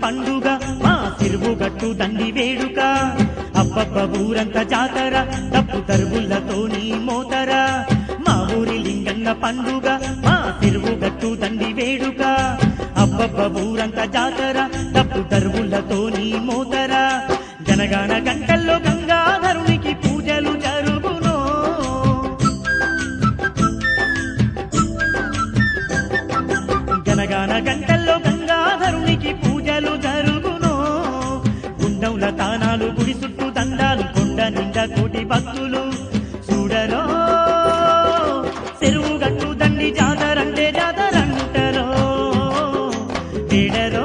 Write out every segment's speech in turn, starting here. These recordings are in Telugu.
పండుగ మా తిరుగు గట్టు దండి వేడుక అబ్బబ్బ ఊరంత జాతర తప్పు తరుగులతోని మోతర మా ఊరి లింగన్న పండుగ మా తిరుగు గట్టు దండి వేడుక అబ్బబ్బ ఊరంత జాతర తప్పు తరుగులతోని మోతర జనగాన గంటల్లో గంగాధరునికి పూజలు జరుగునో గనగాన గంటల్లో గంగాధరునికి పూజలు జరుగునో గుండముల తానాలు గుడి చుట్టూ దండాలు కొండ నిండా కోటి భక్తులు చూడరో చెరువు గట్టు దండి జాతరంటే జాతరంటరో వేడరో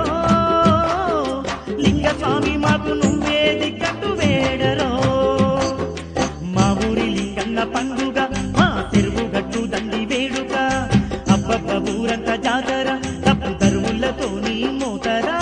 లింగ స్వామి మాకు నువ్వే దిక్కట్టు వేడరో మా ఊరి లింగన్న పండుగ మా చెరువు గట్టు దండి వేడుక అబ్బబ్బ ఊరంత జాతర తప్పు తరువులతో నీ మోతరా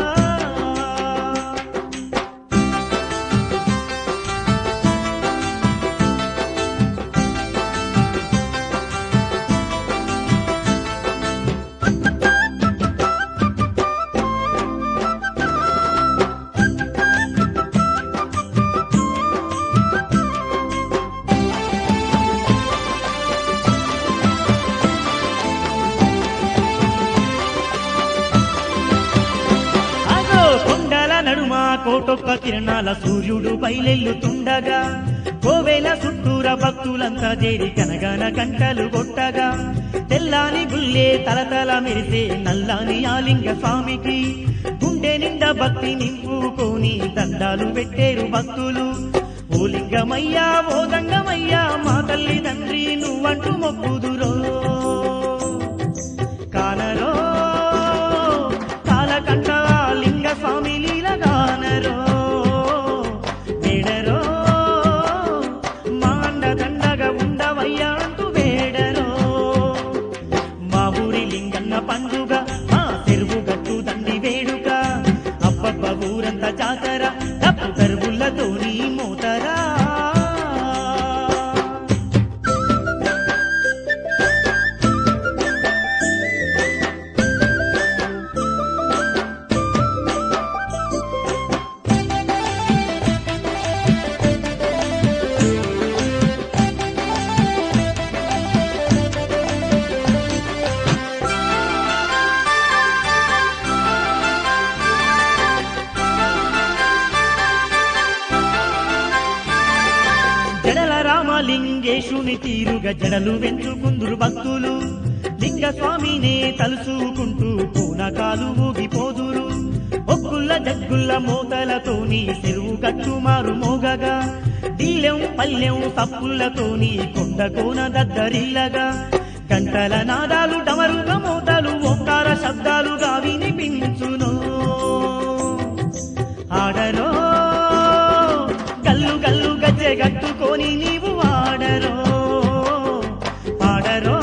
అగో కొండల నడుమ కోటొక్క కిరణాల సూర్యుడు బయలెల్లుతుండగా కోవేల చుట్టూర భక్తులంతా చేరి కనగన గంటలు కొట్టగా తెల్లాని గుల్లే తలతల మెరిసే నల్లాని ఆలింగ స్వామికి గుండె నిండా భక్తి నింపుకొని దండాలు పెట్టేరు భక్తులు ఓ లింగమయ్యా ఓ దంగమయ్యా మా తల్లి తండ్రి నువ్వంటూ మొక్కుదురో కానరో కాలకంఠ లింగ స్వామి లీలగానరో వేడరో మాండ దండగా ఉండవయ్యా అంటూ వేడరో మా ఊరి లింగన్న పండుగ మా చెరువు గట్టు దండి వేడుక అబ్బబ్బ ఊరంత జాతర తప్పు తరువులతో నీ మోతరా జడల రామలింగేశుని తీరుగా జడలు వెంచుకుందురు భక్తులు లింగ స్వామినే తలుసుకుంటూ పూనకాలు ఊగిపోదురు ఒక్కుల్ల జగ్గుల్ల మోతలతోని చెరువు గట్టు మారు మోగగా డీలెం పల్లెం సప్పుల్లతోని కొండ కోన దద్దరిల్లగా గంటల నాదాలు డమరుగ మోతలు ఓంకార శబ్దాలుగా వినిపించును ఆడరో గల్లు గల్లు గజ్జె గట్టుకొని నీవు వాడరో పాడరో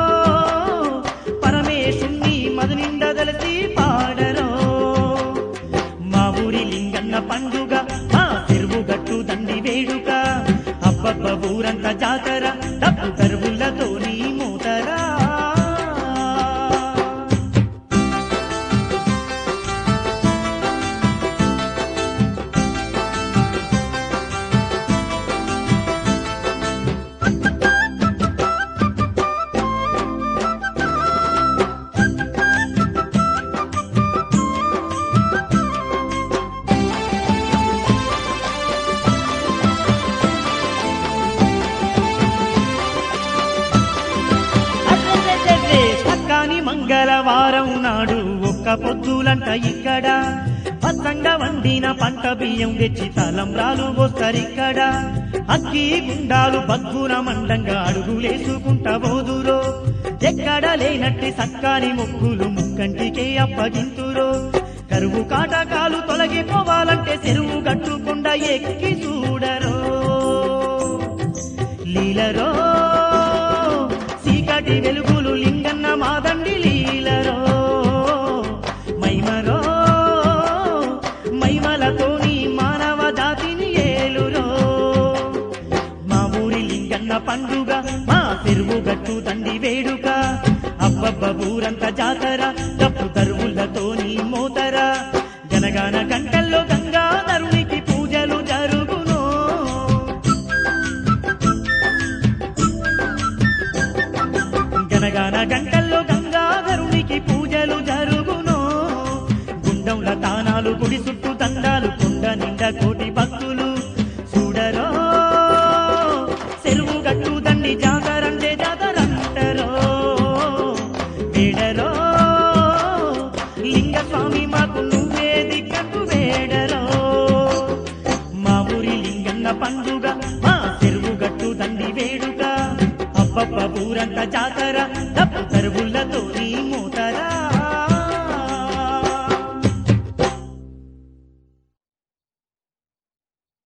పరమేశుణ్ణి మది నిండా దలసి పాడరో మా ఊరి లింగన్న పండుగ మా చెరువు గట్టు దండి వేడుక అబ్బబ్బ ఊరంత జాతర తప్పు తరువులతో నీ మూతరా అర్రెర్రెర్రెర్రె, చక్కని మంగళవారం నాడు ఒక్క పొద్దులంట ఇక్కడ పచ్చంగా వండిన పంట బియ్యం తెచ్చి తలంబ్రాలు పోస్తారిక్కడ అక్కి గుండాలు బగ్గున మండంగా అడుగులేసుకుంటా పోదురో ఎక్కడ లేనట్టి సక్కాని ముక్కులు ముక్కంటికే అప్పగింతురో కరువు కాటకాలు తొలగిపోవాలంటే చెరువు గట్టుకుండా ఎక్కి చూడరో లీలరో చీకటి వెలుగులు లింగన్న మాదండి లీలరో మైమరో మైమలతోని మానవ జాతిని ఏలురో మా ఊరి లింగన్న పండుగ మా చెరువు గట్టు తండి వేడుక అబ్బబ్బ ఊరంత జాతర తప్పు తరువులతోని మోతర నిండ కోటి భక్తులు చూడరో చెరువు గట్టు దండి జాతరంటే జాతరంటరో వేడరో లింగ స్వామి మాకు నువ్వే దిక్కట్టు వేడరో మా ఊరి లింగన్న పండుగ మా చెరువు గట్టు దండి వేడుక అబ్బబ్బ ఊరంతా జాతర డబ్బు తరువులతో నీ మూతరా